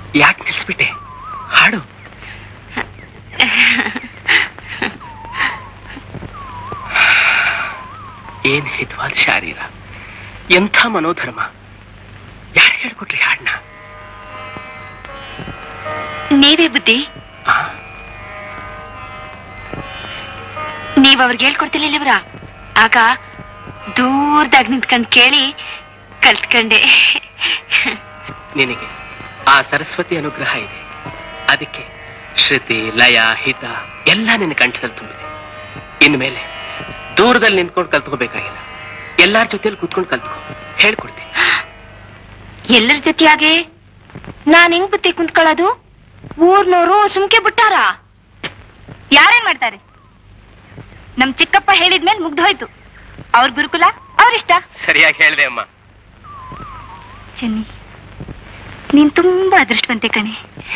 ಯಾಕೆ ನಿಲ್ಸ್ಬಿಟ್ಟೆ ಹಾಡು ಏನ್ ಹಿತವಾದ ಶಾರೀರ ಎಂಥ ಮನೋಧರ್ಮ ಯಾರು ಹೇಳ್ಕೊಟ್ರಿ ಹಾಡ್ನ ನೀವೇ ಬುದ್ಧಿ ಆ? ನೀವ್ ಅವ್ರಿಗೆ ಹೇಳ್ಕೊಡ್ತಿರ್ಲಿಲ್ಲವ್ರ ಆಗ ದೂರದಾಗ ನಿಂತ್ಕೊಂಡ್ ಕೇಳಿ ಕಲ್ತ್ಕೊಂಡೆ ನಿನಗೆ ಆ ಸರಸ್ವತಿ ಅನುಗ್ರಹ ಇದೆ ಅದಕ್ಕೆ ಶ್ರುತಿ ಲಯ ಹಿತ ಎಲ್ಲ ನಿನ್ನ ಕಂಠದಲ್ಲಿ ತುಂಬಿದೆ ಇನ್ಮೇಲೆ ದೂರದಲ್ಲಿ ನಿಂತ್ಕೊಂಡು ಕಲ್ತ್ಕೋಬೇಕಾಗಿಲ್ಲ ಎಲ್ಲಾರ ಜೊತೆಲಿ ಕೂತ್ಕೊಂಡು ಕಲ್ತ್ಕೋ ಹೇಳ್ಕೊಡ್ತೀನಿ ಎಲ್ಲರ ಜೊತೆಯಾಗೆ ನಾನ್ ಹೆಂಗ್ ಬುತ್ತಿ ಕುಂತ್ಕೊಳ್ಳೋದು ಊರ್ನೋರು ಸುಮ್ಕೆ ಬಿಟ್ಟಾರ ಯಾರೇನ್ ಮಾಡ್ತಾರೆ ನಮ್ ಚಿಕ್ಕಪ್ಪ ಹೇಳಿದ್ಮೇಲೆ ಮುಗ್ದು ಹೋಯ್ತು ಅವ್ರ ಗುರುಕುಲ ಅವ್ರಿಷ್ಟ ಸರಿಯಾಗಿ ಹೇಳ್ದೆ ಅಮ್ಮ ಚೆನ್ನಿ ನೀನ್ ತುಂಬಾ ಅದೃಷ್ಟವಂತೆ ಕಣೆ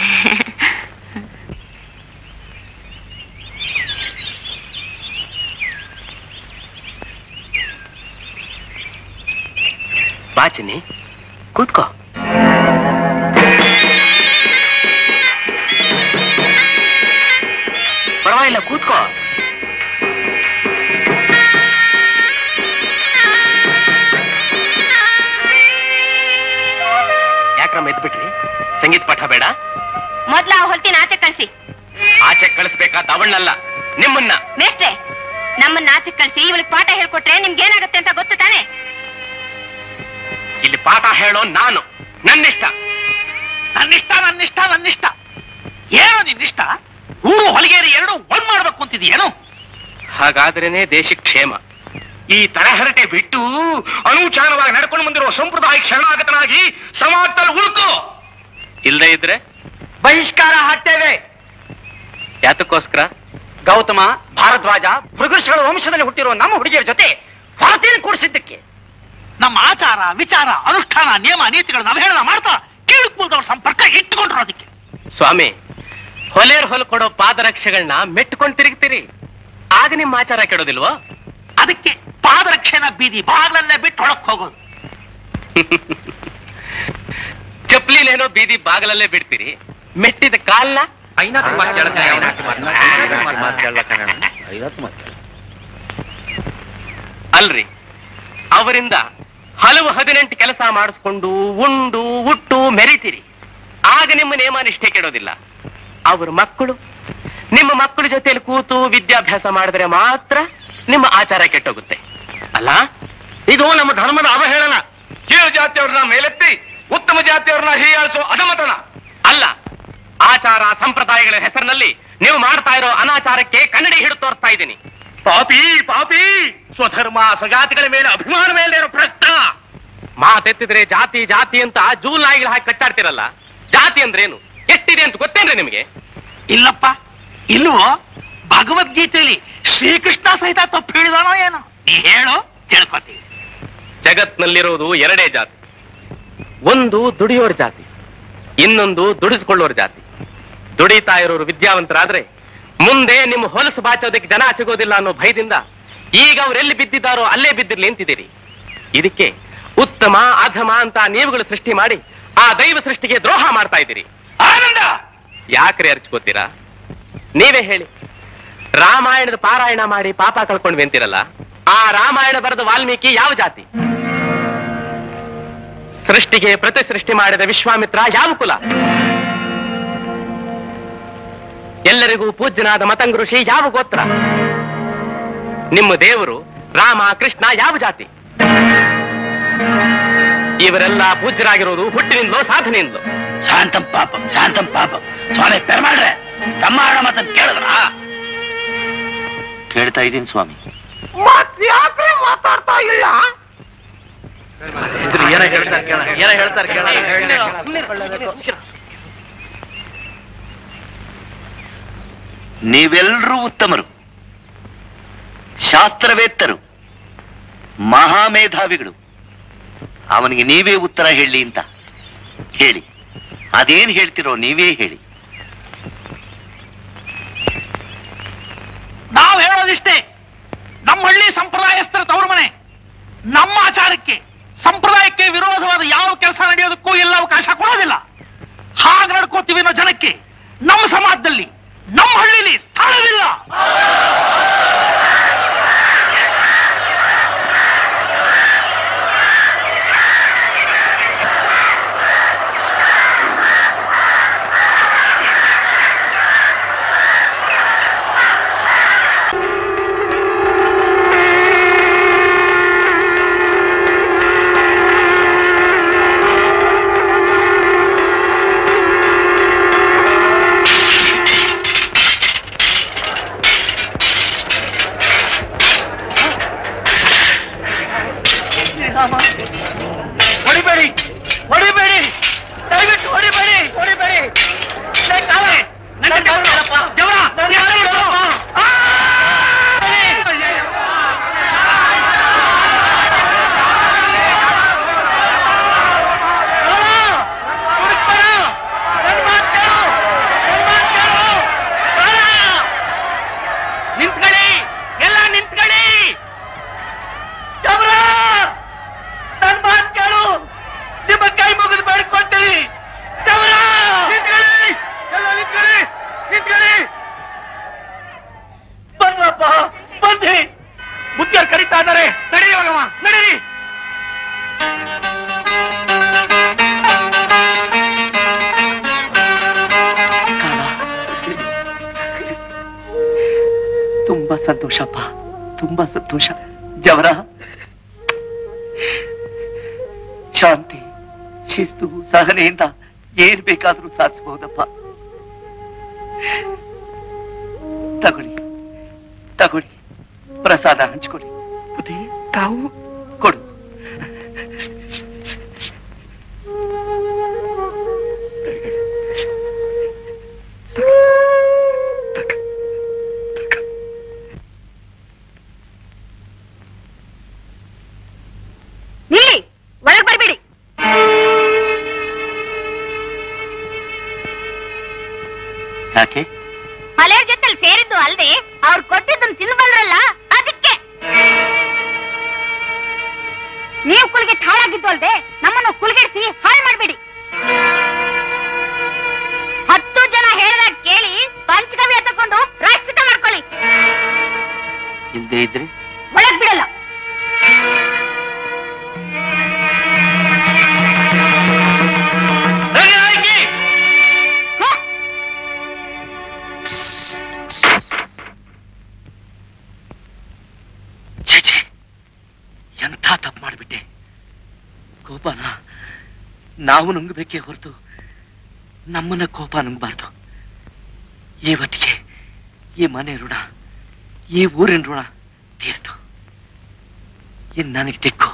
ಬಾ ಚಿನ್ನಿ ಕೂತ್ಕೋ ಪರವಾಗಿಲ್ಲ ಕೂತ್ಕೋ ಯಾಕ್ರಮ್ಮ ಎದ್ಬಿಟ್ರಿ ಸಂಗೀತ ಪಾಠ ಬೇಡ ಮೊದ್ಲ ಆ ಹೊಲ್ತಿನ ಆಚೆ ಕಳ್ಸಿ ಆಚೆ ಕಳಿಸ್ಬೇಕಾದ ಅವಳನ್ನಲ್ಲ ನಿಮ್ಮನ್ನ ಮೇಷ್ಟ್ರೆ ನಮ್ಮನ್ನ ಆಚೆ ಕಳ್ಸಿ ಇವಳಿಗೆ ಪಾಠ ಹೇಳ್ಕೊಟ್ರೆ ನಿಮ್ಗೆ ಏನಾಗುತ್ತೆ ಅಂತ ಗೊತ್ತು ತಾನೆ ಇಲ್ಲಿ ಪಾಠ ಹೇಳೋ ನಾನು ನನ್ನಿಷ್ಟ ನನ್ನಿಷ್ಟ ನನ್ನಿಷ್ಟ ನನ್ನಿಷ್ಟ ಏನು ನಿನ್ನಿಷ್ಟ ಊರು ಹೊಲಿಗೇರಿ ಎರಡು ಒಂದ್ ಮಾಡ್ಬೇಕು ಅಂತಿದೀಯೇನು ಹಾಗಾದ್ರೇನೆ ದೇಶಕ್ಕೆ ಕ್ಷೇಮ ಈ ತರಹರಟೆ ಬಿಟ್ಟು ಅನುಚಾನವಾಗಿ ನಡ್ಕೊಂಡು ಬಂದಿರುವ ಸಂಪ್ರದಾಯಕ್ಕೆ ಶರಣಾಗತನಾಗಿ ಸಮಾಜದಲ್ಲಿ ಉಳ್ಕೋ ಇಲ್ದೇ ಇದ್ರೆ ಬಹಿಷ್ಕಾರ ಹಾಕ್ತೇವೆ ಯಾತಕ್ಕೋಸ್ಕರ ಗೌತಮ ಭಾರದ್ವಾಜ ಮೃಗರ್ಷಿಗಳ ವಂಶದಲ್ಲಿ ಹುಟ್ಟಿರುವ ನಮ್ಮ ಹುಡುಗಿಯರ ಜೊತೆ ಹೊರತೇನೆ ಕೂಡಿಸಿದ್ದಕ್ಕೆ ನಮ್ಮ ಆಚಾರ ವಿಚಾರ ಅನುಷ್ಠಾನ ನಿಯಮ ನೀತಿಗಳನ್ನ ಅವಹೇಳನ ಮಾಡ್ತಾ ಕೀಳುಕ್ ಮೂಲದವ್ರ ಸಂಪರ್ಕ ಇಟ್ಟುಕೊಂಡ್ರು ಅದಕ್ಕೆ ಸ್ವಾಮಿ ಹೊಲೇರ್ ಹೊಲ್ ಕೊಡೋ ಪಾದರಕ್ಷೆಗಳನ್ನ ಮೆಟ್ಕೊಂಡು ತಿರುಗ್ತೀರಿ ಆಗ ನಿಮ್ಮ ಆಚಾರ ಕೆಡೋದಿಲ್ವೋ ಅದಕ್ಕೆ ಪಾದರಕ್ಷೆನ ಬೀದಿ ಬಾಗ್ಲಲ್ಲೇ ಬಿಟ್ಟು ಹೊಳಕ್ ಹೋಗೋದು ಚಪ್ಲಿನೇನೋ ಬೀದಿ ಬಾಗಲಲ್ಲೇ ಬಿಡ್ತೀರಿ ಮೆಟ್ಟಿದ ಕಾಲ್ನ ಅಲ್ರಿ ಅವರಿಂದ ಹಲವು ಹದಿನೆಂಟು ಕೆಲಸ ಮಾಡಿಸ್ಕೊಂಡು ಉಂಡು ಉಟ್ಟು ಮೆರಿತೀರಿ ಆಗ ನಿಮ್ಮ ನೇಮ ನಿಷ್ಠೆ ಕೆಡೋದಿಲ್ಲ ಅವ್ರ ಮಕ್ಕಳು ನಿಮ್ಮ ಮಕ್ಕಳ ಜೊತೆಲಿ ಕೂತು ವಿದ್ಯಾಭ್ಯಾಸ ಮಾಡಿದ್ರೆ ಮಾತ್ರ ನಿಮ್ಮ ಆಚಾರ ಕೆಟ್ಟೋಗುತ್ತೆ ಅಲ್ಲ ಇದು ನಮ್ಮ ಧರ್ಮದ ಅವಹೇಳನ ಕೀಳು ಜಾತಿಯವ್ರನ್ನ ಮೇಲೆತ್ತಿ ಉತ್ತಮ ಜಾತಿಯವ್ರನ್ನ ಹೀಯಾಳಿಸೋ ಅಧಮತನ ಅಲ್ಲ ಆಚಾರ ಸಂಪ್ರದಾಯಗಳ ಹೆಸರಿನಲ್ಲಿ ನೀವು ಮಾಡ್ತಾ ಇರೋ ಅನಾಚಾರಕ್ಕೆ ಕನ್ನಡಿ ಹಿಡಿದು ತೋರಿಸ್ತಾ ಇದ್ದೀನಿ ಪಾಪಿ ಪಾಪಿ ಸ್ವಧರ್ಮ ಸ್ವಜಾತಿಗಳ ಮೇಲೆ ಅಭಿಮಾನ ಮೇಲೆ ಇರೋ ಪ್ರಶ್ನ ಮಾತೆತ್ತಿದ್ರೆ ಜಾತಿ ಜಾತಿ ಅಂತ ಜೂಲ್ ನಾಯಿಗಳು ಹಾಕಿ ಕಚ್ಚಾಡ್ತಿರಲ್ಲ ಜಾತಿ ಅಂದ್ರೇನು ಎಷ್ಟಿದೆ ಅಂತ ಗೊತ್ತೇನ್ರಿ ನಿಮಗೆ ಇಲ್ಲಪ್ಪ ಇಲ್ವೋ ಭಗವದ್ಗೀತೆಯಲ್ಲಿ ಶ್ರೀಕೃಷ್ಣ ಸಹಿತ ತಪ್ಪು ಹೇಳಿದಾನೋ ಏನೋ ನೀ ಹೇಳು ತಿಳ್ಕೊತೀವಿ ಜಗತ್ನಲ್ಲಿರೋದು ಎರಡೇ ಜಾತಿ ಒಂದು ದುಡಿಯೋರ್ ಜಾತಿ ಇನ್ನೊಂದು ದುಡಿಸ್ಕೊಳ್ಳೋರ್ ಜಾತಿ ದುಡಿತಾ ಇರೋರು ವಿದ್ಯಾವಂತರಾದ್ರೆ ಮುಂದೆ ನಿಮ್ಮ ಹೊಲಸು ಬಾಚೋದಕ್ಕೆ ಜನ ಸಿಗೋದಿಲ್ಲ ಅನ್ನೋ ಭಯದಿಂದ ಈಗ ಅವರೆಲ್ಲಿ ಬಿದ್ದಿದ್ದಾರೋ ಅಲ್ಲೇ ಬಿದ್ದಿರ್ಲಿ ಅಂತಿದ್ದೀರಿ ಇದಕ್ಕೆ ಉತ್ತಮ ಅಧಮ ಅಂತ ನೀವುಗಳು ಸೃಷ್ಟಿ ಮಾಡಿ ಆ ದೈವ ಸೃಷ್ಟಿಗೆ ದ್ರೋಹ ಮಾಡ್ತಾ ಇದ್ದೀರಿ ಆನಂದ ಯಾಕ್ರಿ ಅರ್ಚ್ಕೋತೀರಾ ನೀವೇ ಹೇಳಿ ರಾಮಾಯಣದ ಪಾರಾಯಣ ಮಾಡಿ ಪಾಪ ಕಳ್ಕೊಂಡ್ವಿ ಅಂತಿರಲ್ಲ ಆ ರಾಮಾಯಣ ಬರೆದ ವಾಲ್ಮೀಕಿ ಯಾವ ಜಾತಿ ಸೃಷ್ಟಿಗೆ ಪ್ರತಿ ಸೃಷ್ಟಿ ಮಾಡಿದ ವಿಶ್ವಾಮಿತ್ರ ಯಾವ ಕುಲ ಎಲ್ಲರಿಗೂ ಪೂಜ್ಯನಾದ ಮತಂಗ ಋಷಿ ಯಾವ ಗೋತ್ರ ನಿಮ್ಮ ದೇವರು ರಾಮ ಕೃಷ್ಣ ಯಾವ ಜಾತಿ ಇವರೆಲ್ಲ ಪೂಜ್ಯರಾಗಿರೋದು ಹುಟ್ಟಿನಿಂದಲೋ ಸಾಧನೆಯಿಂದಲೋ ಶಾಂತಂ ಪಾಪಂ ಶಾಂತಂ ಪಾಪಂ ಸ್ವಾಮಿ ಪೆರ್ಮಾಡ್ರೆ ತಮ್ಮ ಮಾತನ್ನು ಕೇಳಿದ್ರ ಕೇಳ್ತಾ ಇದ್ದೀನಿ ಸ್ವಾಮಿ ಯಾಕ್ರೆ ಮಾತಾಡ್ತಾ ಇಲ್ಲ ನೀವೆಲ್ಲರೂ ಉತ್ತಮರು ಶಾಸ್ತ್ರವೇತ್ತರು ಮಹಾಮೇಧಾವಿಗಳು ಅವನಿಗೆ ನೀವೇ ಉತ್ತರ ಹೇಳಿ ಅಂತ ಹೇಳಿ ಅದೇನ್ ಹೇಳ್ತಿರೋ ನೀವೇ ಹೇಳಿ ನಾವು ಹೇಳೋದಿಷ್ಟೇ ನಮ್ಮ ಹಳ್ಳಿ ಸಂಪ್ರದಾಯಸ್ಥರ ತವರು ಮನೆ ನಮ್ಮ ಆಚಾರಕ್ಕೆ ಸಂಪ್ರದಾಯಕ್ಕೆ ವಿರೋಧವಾದ ಯಾವ ಕೆಲಸ ನಡೆಯೋದಕ್ಕೂ ಎಲ್ಲ ಅವಕಾಶ ಕೊಡೋದಿಲ್ಲ ಹಾಗೆ ನಡ್ಕೊ ಇದ್ದಾರೆ ನಡೀರಿ ಹೋಗಮ್ಮ ನಡೀರಿ ತುಂಬಾ ಸಂತೋಷಪ್ಪ ತುಂಬಾ ಸಂತೋಷ ಜವರ ಶಾಂತಿ ಶಿಸ್ತು ಸಹನೆಯಿಂದ ಏನ್ ಬೇಕಾದ್ರೂ ಸಾಧಿಸಬಹುದಪ್ಪ ತಗೊಳ್ಳಿ ತಗೊಳ್ಳಿ ಪ್ರಸಾದ ಹಂಚ್ಕೊಳ್ಳಿ ಬುದ್ಧಿ ತಾವು ಕೊಡು ನಿಲ್ಲಿ ಒಳಗ್ ಬರ್ಬೇಡಿ ಯಾಕೆ ಹಳೆಯರ್ ಜೊತೆಲಿ ಸೇರಿದ್ದು ಅಲ್ದೆ ಅವ್ರು ಕೊಟ್ಟಿದ್ದನ್ನ ತಿನ್ಬಲ್ರಲ್ಲ ಅದಕ್ಕೆ ನೀವು ಕುಲ್ಗೆ ಹಾಳಾಗಿದ್ದು ಅಲ್ದೆ ನಮ್ಮನ್ನು ಕುಲ್ಗೆಡ್ಸಿ ಹಾಳು ಮಾಡ್ಬೇಡಿ ಹತ್ತು ಜನ ಹೇಳಿದಾಗ ಕೇಳಿ ಪಂಚಕವ್ಯ ತಕೊಂಡು ರಾಷ್ಟ್ರಿತ ಮಾಡ್ಕೊಳ್ಳಿ ಇಲ್ದೇ ಇದ್ರೆ ಒಳಗ್ ಬಿಡಲ್ಲ ಹ? ಛೇ ಛೇ ಎಂಥ ತಪ್ಪು ಮಾಡಿಬಿಟ್ಟೆ ಕೋಪನ ನಾವು ನುಂಗಬೇಕೇ ಹೊರತು ನಮ್ಮನ್ನ ಕೋಪ ನುಂಗಬಾರ್ದು ಇವತ್ತಿಗೆ ಈ ಮನೆ ಋಣ ಈ ಊರಿನ ಋಣ ತೀರ್ತು ಇನ್ ನನಗೆ ದಿಕ್ಕು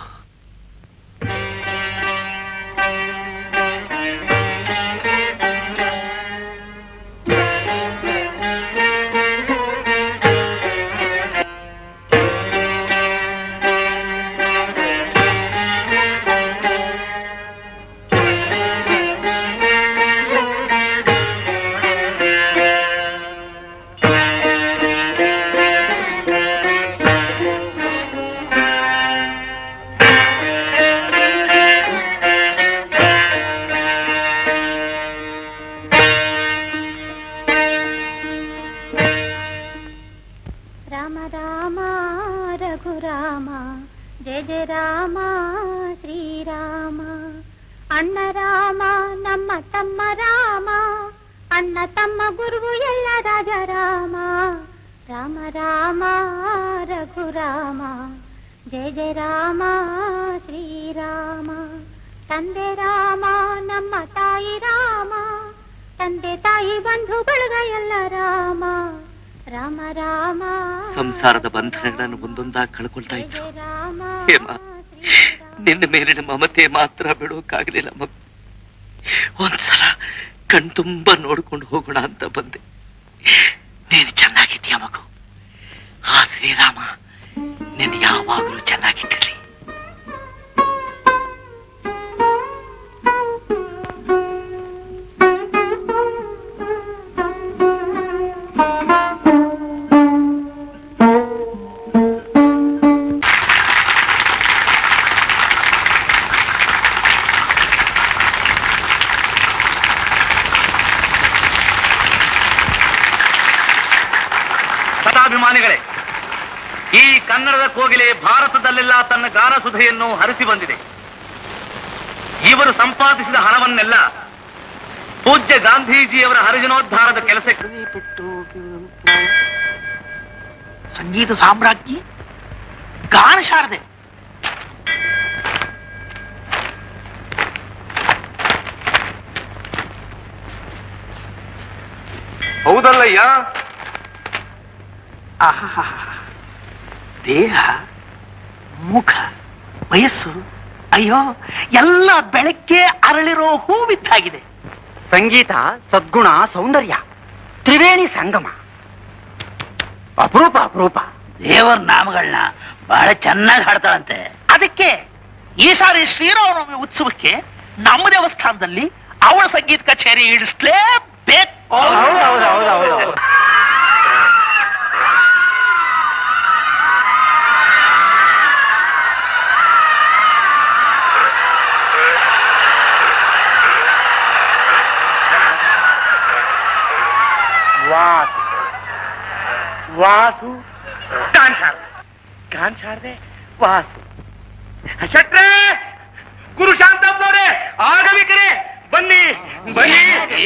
ರಾಮ ರಾಮ ರಘುರಾಮ ಜಯ ಜಯ ರಾಮ ಶ್ರೀರಾಮ ಅಣ್ಣ ರಾಮ ನಮ್ಮ ತಮ್ಮ ರಾಮ ಅಣ್ಣ ತಮ್ಮ ಗುರುವು ಎಲ್ಲ ರಾಜ ರಾಮ ರಾಮ ರಾಮ ರಘುರಾಮ ಜಯ ಜಯ ರಾಮ ಶ್ರೀರಾಮ ತಂದೆ ರಾಮ ನಮ್ಮ ತಾಯಿ ರಾಮ ತಂದೆ ತಾಯಿ ಬಂಧು ಬಳಗ ಎಲ್ಲ ರಾಮ ರಾಮ ರಾಮ ಸಂಸಾರದ ಬಂಧನಗಳನ್ನು ಒಂದೊಂದಾಗಿ ಕಳ್ಕೊಳ್ತಾ ಜಯ ಇದ್ರು ಜಯ ರಾಮ ಹೇಮ ಶ್ರೀರಾಮ. ನಿನ್ನ ಮೇಲಿನ ಮಮತೆ ಮಾತ್ರ ಬಿಡೋಕ್ಕಾಗಲಿಲ್ಲ ಮಗು ಒಂದ್ಸಲ ಕಣ್ತುಂಬ ನೋಡ್ಕೊಂಡು ಹೋಗೋಣ ಅಂತ ಬಂದೆ ನೀನು ಚೆನ್ನಾಗಿದ್ದೀಯ ಮಗು ಆ ಶ್ರೀರಾಮ ನೀನು ಯಾವಾಗಲೂ ಚೆನ್ನಾಗಿಟ್ಟಿರ್ಲಿ ಕಥಾಭಿಮಾನಿಗಳೇ ಈ ಕನ್ನಡದ ಕೋಗಿಲೆ ಭಾರತದಲ್ಲೆಲ್ಲ ತನ್ನ ಗಾನಸುಧೆಯನ್ನು ಹರಿಸಿ ಬಂದಿದೆ ಇವರು ಸಂಪಾದಿಸಿದ ಹಣವನ್ನೆಲ್ಲ ಪೂಜ್ಯ ಗಾಂಧೀಜಿಯವರ ಹರಿಜನೋದ್ಧಾರದ ಕೆಲಸಕ್ಕೆ ಸಂಗೀತ ಸಾಮ್ರಾಜ್ಞಿ ಗಾನ ಶಾರದೆ ಹೌದಲ್ಲಯ್ಯ ಆಹಾಹಾ. ದೇಹ ಮುಖ ವಯಸ್ಸು ಅಯ್ಯೋ ಎಲ್ಲ ಬೆಳಗ್ಗೆ ಅರಳಿರೋ ಹೂವಿದ್ದಾಗಿದೆ ಸಂಗೀತ ಸದ್ಗುಣ ಸೌಂದರ್ಯ ತ್ರಿವೇಣಿ ಸಂಗಮ ಅಪರೂಪ ಅಪರೂಪ ದೇವರ ನಾಮಗಳನ್ನ ಬಹಳ ಚೆನ್ನಾಗಿ ಹಾಡ್ತಾಳಂತೆ ಅದಕ್ಕೆ ಈ ಸಾರಿ ಶ್ರೀರಾಮನವಮಿ ಉತ್ಸವಕ್ಕೆ ನಮ್ಮ ದೇವಸ್ಥಾನದಲ್ಲಿ ಅವಳ ಸಂಗೀತ ಕಚೇರಿ ಇಡಿಸ್ಲೇಬೇಕು ವಾಸು ವಾಸು ಕಾಂಚಾರ್ದೆ ಕಾಂಚಾರ್ದೆ ವಾಸು ಶೆಟ್ರೆ ಗುರು ಶಾಂತಪ್ಪನವರೇ ಆಗಬೇಕ್ರೆ ಬನ್ನಿ ಬನ್ನಿ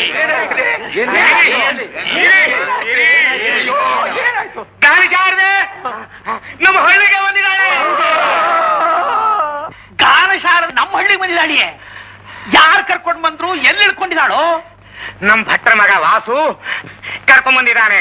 ಗಾಳಿ ಶಾರದೆ ನಮ್ಮ ಹಳ್ಳಿಗೆ ಬಂದಿದ್ದಾಳೆ ಗಾನಶಾರ ನಮ್ಮ ಹಳ್ಳಿಗೆ ಬಂದಿದ್ದಾಳಿಯೇ ಯಾರು ಕರ್ಕೊಂಡ್ ಬಂದ್ರು ಎಲ್ಲಿ ಇಳ್ಕೊಂಡಿದ್ದಾಳೋ ನಮ್ ಭಟ್ರ ಮಗ ವಾಸು ಕರ್ಕೊಂಡ್ ಬಂದಿದ್ದಾನೆ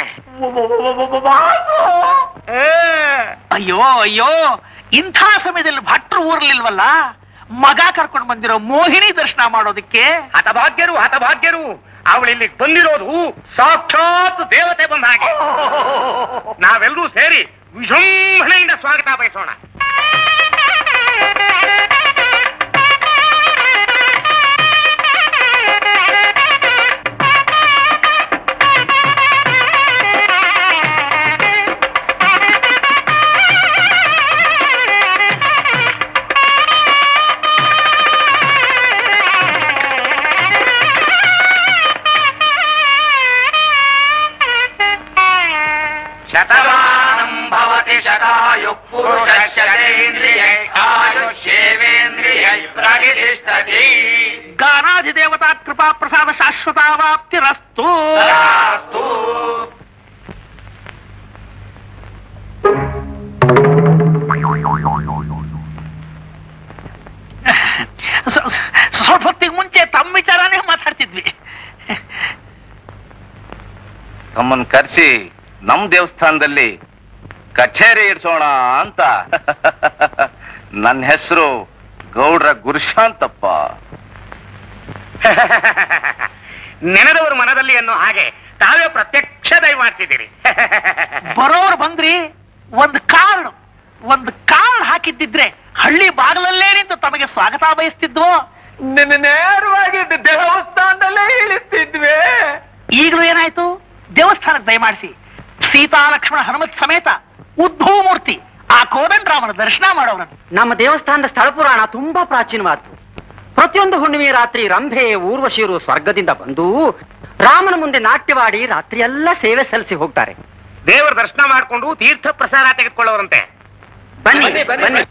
ಅಯ್ಯೋ ಅಯ್ಯೋ ಇಂಥ ಸಮಯದಲ್ಲಿ ಭಟ್ರು ಊರ್ಲಿಲ್ವಲ್ಲ ಮಗ ಕರ್ಕೊಂಡ್ ಬಂದಿರೋ ಮೋಹಿನಿ ದರ್ಶನ ಮಾಡೋದಕ್ಕೆ ಹತಭಾಗ್ಯರು ಹತಭಾಗ್ಯರು ಅವಳಿಲ್ಲಿ ಬಂದಿರೋದು ಸಾಕ್ಷಾತ್ ದೇವತೆ ಬಂದ ಹಾಗೆ ನಾವೆಲ್ಲರೂ ಸೇರಿ ವಿಜೃಂಭಣೆಯಿಂದ ಸ್ವಾಗತ ಬಯಸೋಣ ಶತಮಾನಂ ಭವತಿ ಶತಾಯು ಪುರುಷೇಂದ್ರಿಯೈ ಆಯುಷ್ಯೇವೇಂದ್ರಿಯೈ ಪ್ರತಿಷ್ಠತಿ ಗಾನಾಧಿದೇವತಾ ಕೃಪಾ ಪ್ರಸಾದ ಶಾಶ್ವತಾವಾಪ್ತಿರಸ್ತು ತಥಾಸ್ತು. ಸ- ಸ- ಸ್ವಲ್ಪ ಹೊತ್ತಿಗೆ ಮುಂಚೆ ತಮ್ಮ ವಿಚಾರನೇ ಮಾತಾಡ್ತಿದ್ವಿ ತಮ್ಮನ್ ಕರೆಸಿ ನಮ್ ದೇವಸ್ಥಾನದಲ್ಲಿ ಕಚೇರಿ ಇಡ್ಸೋಣ ಅಂತ ನನ್ನ ಹೆಸರು ಗೌಡ್ರ ಗುರುಶಾಂತಪ್ಪ ನೆನೆದವರು ಮನದಲ್ಲಿ ಅನ್ನೋ ಹಾಗೆ ತಾವೇ ಪ್ರತ್ಯಕ್ಷ ದಯ ಮಾಡ್ತಿದ್ದೀರಿ ಬರೋರು ಬಂದ್ರಿ ಒಂದು ಕಾರ್ಡ್ ಒಂದು ಕಾರ್ಡ್ ಹಾಕಿದ್ದಿದ್ರೆ ಹಳ್ಳಿ ಬಾಗಿಲಲ್ಲೇ ನಿಂತು ತಮಗೆ ಸ್ವಾಗತ ಬಯಸ್ತಿದ್ವೋ ನೇರವಾಗಿ ದೇವಸ್ಥಾನದಲ್ಲೇ ಇಳಿಸ್ತಿದ್ವಿ ಈಗಲೂ ಏನಾಯ್ತು ದೇವಸ್ಥಾನಕ್ಕೆ ದಯಮಾಡಿಸಿ ಸೀತಾ ಲಕ್ಷ್ಮಣ ಹನುಮತ್ ಸಮೇತ ಉದ್ಭವ ಮೂರ್ತಿ ಆ ಕೋದಂಡರಾಮನ ದರ್ಶನ ಮಾಡೋರನ್ನು ನಮ್ಮ ದೇವಸ್ಥಾನದ ಸ್ಥಳ ಪುರಾಣ ತುಂಬಾ ಪ್ರಾಚೀನವಾದ್ದು ಪ್ರತಿಯೊಂದು ಹುಣ್ಣಿಮೆ ರಾತ್ರಿ ರಂಭೆ ಊರ್ವಶಿಯರು ಸ್ವರ್ಗದಿಂದ ಬಂದು ರಾಮನ ಮುಂದೆ ನಾಟ್ಯವಾಡಿ ರಾತ್ರಿಯೆಲ್ಲ ಸೇವೆ ಸಲ್ಲಿಸಿ ಹೋಗ್ತಾರೆ ದೇವರ ದರ್ಶನ ಮಾಡಿಕೊಂಡು ತೀರ್ಥ ಪ್ರಸಾದ ತೆಗೆದುಕೊಳ್ಳೋರಂತೆ ಬನ್ನಿ ಬನ್ನಿ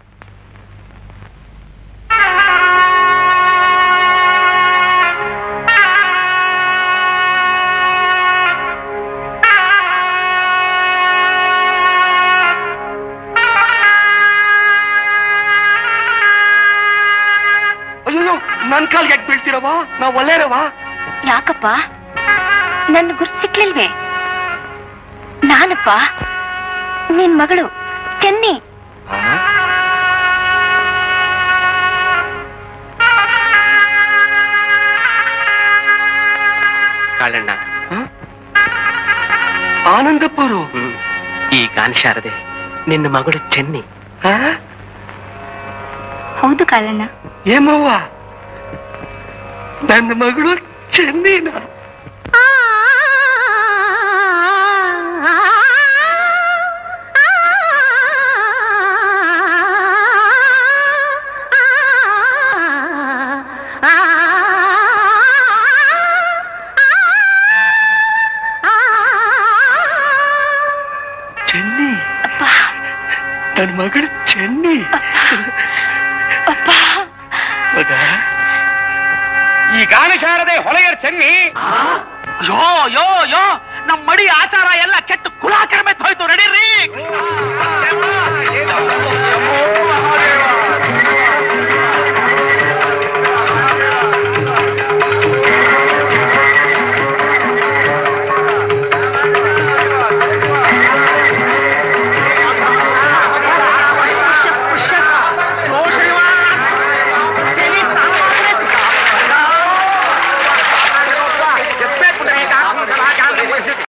ಅಯ್ಯೋ ನನ್ ಕಾಲ್ಗೆ ಯಾಕೆ ಬೀಳ್ತಿರವ ನಾವ್ ಒಳ್ಳೆರವ ಯಾಕಪ್ಪ ನನ್ನ ಗುರ್ತು ಸಿಕ್ಲಿಲ್ವೇ ನಾನಪ್ಪ ನಿನ್ ಮಗಳು ಚೆನ್ನಿ ಕಾಳಣ್ಣ ಆನಂದಪ್ಪರು ಈ ಗಾನಶಾರದೆ ನಿನ್ನ ಮಗಳು ಚೆನ್ನಿ ಹೌದು ಕಾಳಣ್ಣ ಏಮವ್ವ ನನ್ನ ಮಗಳು ಚೆನ್ನಿನ ಚೆನ್ನಿ ನನ್ನ ಮಗಳು ಚೆನ್ನಿ ಮಗ ಈ ಗಾನಶಾರದೆ ಹೊಳೆಯರ್ ಚೆನ್ನಿ ಯೋ ಯೋ ಯೋ ನಮ್ಮ ಮಡಿ ಆಚಾರ ಎಲ್ಲ ಕೆಟ್ಟು ಕುಲಾಕರ ಮೆತ್ತು ಹೋಯ್ತು ನಡೀರಿ